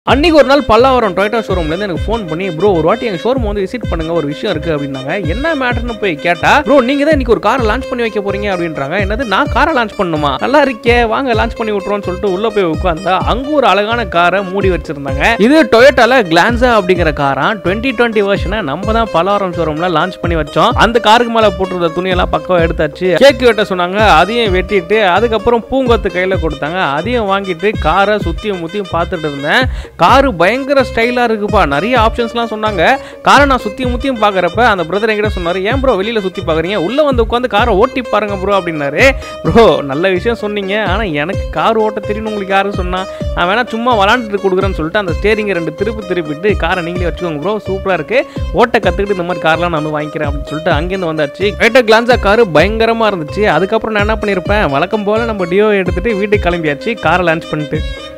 அன்னைக்கு ஒரு நாள் பல்லாவரம் டொயோட்டா ஷோரூம்லேருந்து எனக்கு ஃபோன் பண்ணி ப்ரோ ஒரு வாட்டி எங்கள் ஷோரூம் வந்து விசிட் பண்ணுங்க ஒரு விஷயம் இருக்கு அப்படின்னாங்க என்ன மேட்டர்னு போய் கேட்டா ப்ரோ நீங்க தான் இன்னைக்கு ஒரு காரை லான்ச் பண்ணி வைக்க போறீங்க அப்படின்றாங்க என்னது நான் காரை லான்ச் பண்ணுமா நல்லா இருக்கே வாங்க லான்ச் பண்ணி விட்டுறோம்னு சொல்லிட்டு உள்ள போய் உட்காந்தா அங்க ஒரு அழகான காரை மூடி வச்சிருந்தாங்க இது டொயோட்டால கிளான்சா அப்படிங்கிற காரா டுவெண்ட்டி டுவெண்ட்டி வருஷனை நம்ம தான் பல்லாவரம் ஷோரூம்ல லான்ச் பண்ணி வச்சோம் அந்த காருக்கு மேல போட்டிருந்த துணியெல்லாம் பக்கம் எடுத்தாச்சு கேக் வெட்ட சொன்னாங்க அதையும் வெட்டிட்டு அதுக்கப்புறம் பூங்கொத்து கையில கொடுத்தாங்க அதையும் வாங்கிட்டு காரை சுத்தியும் முத்தியும் பார்த்துட்டு இருந்தேன் காரு பயங்கர ஸ்டைலா இருக்குப்பா நிறைய ஆப்ஷன்ஸ்லாம் சொன்னாங்க காரை நான் சுத்தியும் முத்தியும் பார்க்கறப்ப அந்த பிரதர் என்கிட்ட சொன்னாரு ஏன் ப்ரோ வெளியில சுத்தி பார்க்கறீங்க உள்ள வந்து உட்காந்து காரை ஓட்டி பாருங்க ப்ரோ அப்படின்னாரு ப்ரோ நல்ல விஷயம் சொன்னீங்க ஆனா எனக்கு கார் ஓட்ட தெரியும் உங்களுக்கு யாரும் சொன்னா நான் வேணா சும்மா விளாண்டுட்டு கொடுக்குறேன்னு சொல்லிட்டு அந்த ஸ்டேரிங்கை ரெண்டு திருப்பி திருப்பிட்டு காரை நீங்களே வச்சுக்கோங்க ப்ரோ சூப்பரா இருக்கு ஓட்ட கத்துக்கிட்டு இந்த மாதிரி கார்லாம் நான் வந்து வாங்கிக்கிறேன் அப்படின்னு சொல்லிட்டு அங்கேருந்து வந்தாச்சு ரைட்டா கிளான்ஸா காரு பயங்கரமா இருந்துச்சு அதுக்கப்புறம் நான் என்ன பண்ணியிருப்பேன் வழக்கம் போல நம்ம டியோ எடுத்துட்டு வீட்டுக்கு கிளம்பியாச்சு காரை லான்ச் பண்ணிட்டு